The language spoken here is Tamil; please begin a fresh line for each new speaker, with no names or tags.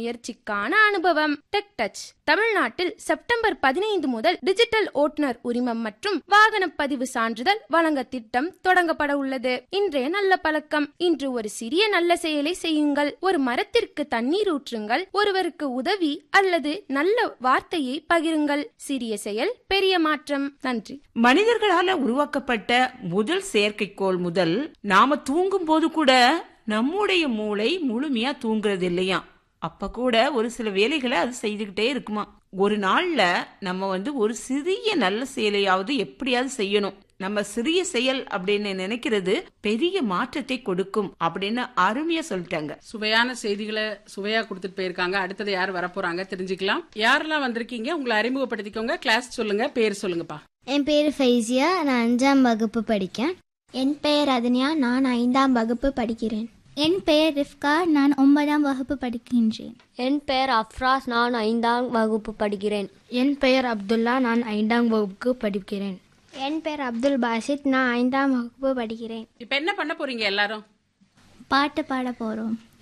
முயற்சிக்கான அனுபவம் டெக் டச் தமிழ்நாட்டில் செப்டம்பர் பதினைந்து முதல் டிஜிட்டல் ஓட்டுநர் உரிமம் மற்றும் வாகன பதிவு சான்றிதழ் வழங்க திட்டம் தொடங்கப்பட உள்ளது இன்றைய நல்ல பழக்கம் இன்று ஒரு சிறிய நல்ல செயலை செய்யுங்கள் ஒரு மரத்திற்கு தண்ணீர் ஊற்றுங்கள் ஒருவருக்கு உதவி அல்லது நல்ல வார்த்தையை பகிருங்கள் சிறிய செயல் பெரிய மாற்றம் நன்றி
மனிதர்களால உருவாக்கப்பட்ட முதல் செயற்கைக்கோள் முதல் நாம தூங்கும் போது கூட நம்முடைய மூளை முழுமையா தூங்குறது இல்லையா அப்ப கூட ஒரு சில வேலைகளை அது செய்துகிட்டே இருக்குமா ஒரு நாள்ல நம்ம வந்து ஒரு சிறிய நல்ல செயலையாவது எப்படியாவது செய்யணும் நம்ம சிறிய செயல் அப்படின்னு நினைக்கிறது பெரிய மாற்றத்தை கொடுக்கும் அப்படின்னு அருமையா சொல்லிட்டாங்க
சுவையான செய்திகளை சுவையா கொடுத்துட்டு போயிருக்காங்க அடுத்தது யார் வரப்போறாங்க தெரிஞ்சுக்கலாம் யாரெல்லாம் வந்திருக்கீங்க உங்களை அறிமுகப்படுத்திக்கோங்க கிளாஸ் சொல்லுங்க பேர் சொல்லுங்கப்பா
என் பேர் ஃபைசியா நான் அஞ்சாம் வகுப்பு படிக்கேன்
என் பெயர் அதன்யா நான் ஐந்தாம் வகுப்பு படிக்கிறேன்
என் பெயர் ரிஃப்கா நான் ஒன்பதாம் வகுப்பு படிக்கின்றேன்
என் பெயர் அஃப்ராஸ் நான் ஐந்தாம் வகுப்பு படிக்கிறேன்
என் பெயர் அப்துல்லா நான் ஐந்தாம் வகுப்பு படிக்கிறேன்
என் பெயர் அப்துல் பாசித் நான் ஐந்தாம் வகுப்பு படிக்கிறேன்
இப்ப என்ன பண்ண போறீங்க எல்லாரும்
பாட்டு பாட போகிறோம்